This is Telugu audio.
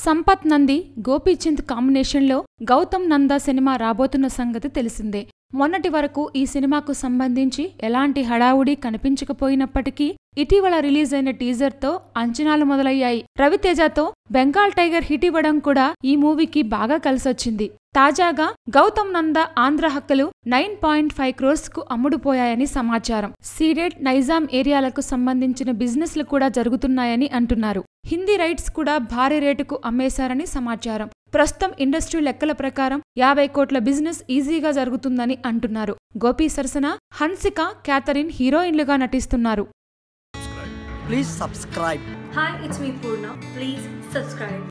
సంపత్ నంది గోపీచంద్ కాంబినేషన్లో గౌతమ్ నందా సినిమా రాబోతున్న సంగతి తెలిసిందే మొన్నటి వరకు ఈ సినిమాకు సంబంధించి ఎలాంటి హడావుడి కనిపించకపోయినప్పటికీ ఇటీవల రిలీజ్ అయిన టీజర్తో అంచనాలు మొదలయ్యాయి రవితేజతో బెంగాల్ టైగర్ హిట్ ఇవ్వడం కూడా ఈ మూవీకి బాగా కలిసొచ్చింది తాజాగా గౌతమ్ నందా ఆంధ్ర హక్కులు నైన్ పాయింట్ ఫైవ్ క్రోర్స్ కు అమ్ముడుపోయాయని సమాచారం సీడెడ్ నైజాం ఏరియాలకు సంబంధించిన బిజినెస్లు కూడా జరుగుతున్నాయని అంటున్నారు హిందీ రైట్స్ కూడా భారీ రేటుకు అమ్మేశారని సమాచారం ప్రస్తుతం ఇండస్ట్రీ లెక్కల ప్రకారం యాభై కోట్ల బిజినెస్ ఈజీగా జరుగుతుందని అంటున్నారు గోపీ సరసన హన్సిక క్యాథరిన్ హీరోయిన్లుగా నటిస్తున్నారు Please subscribe. Hi, it's me Purna. Please subscribe.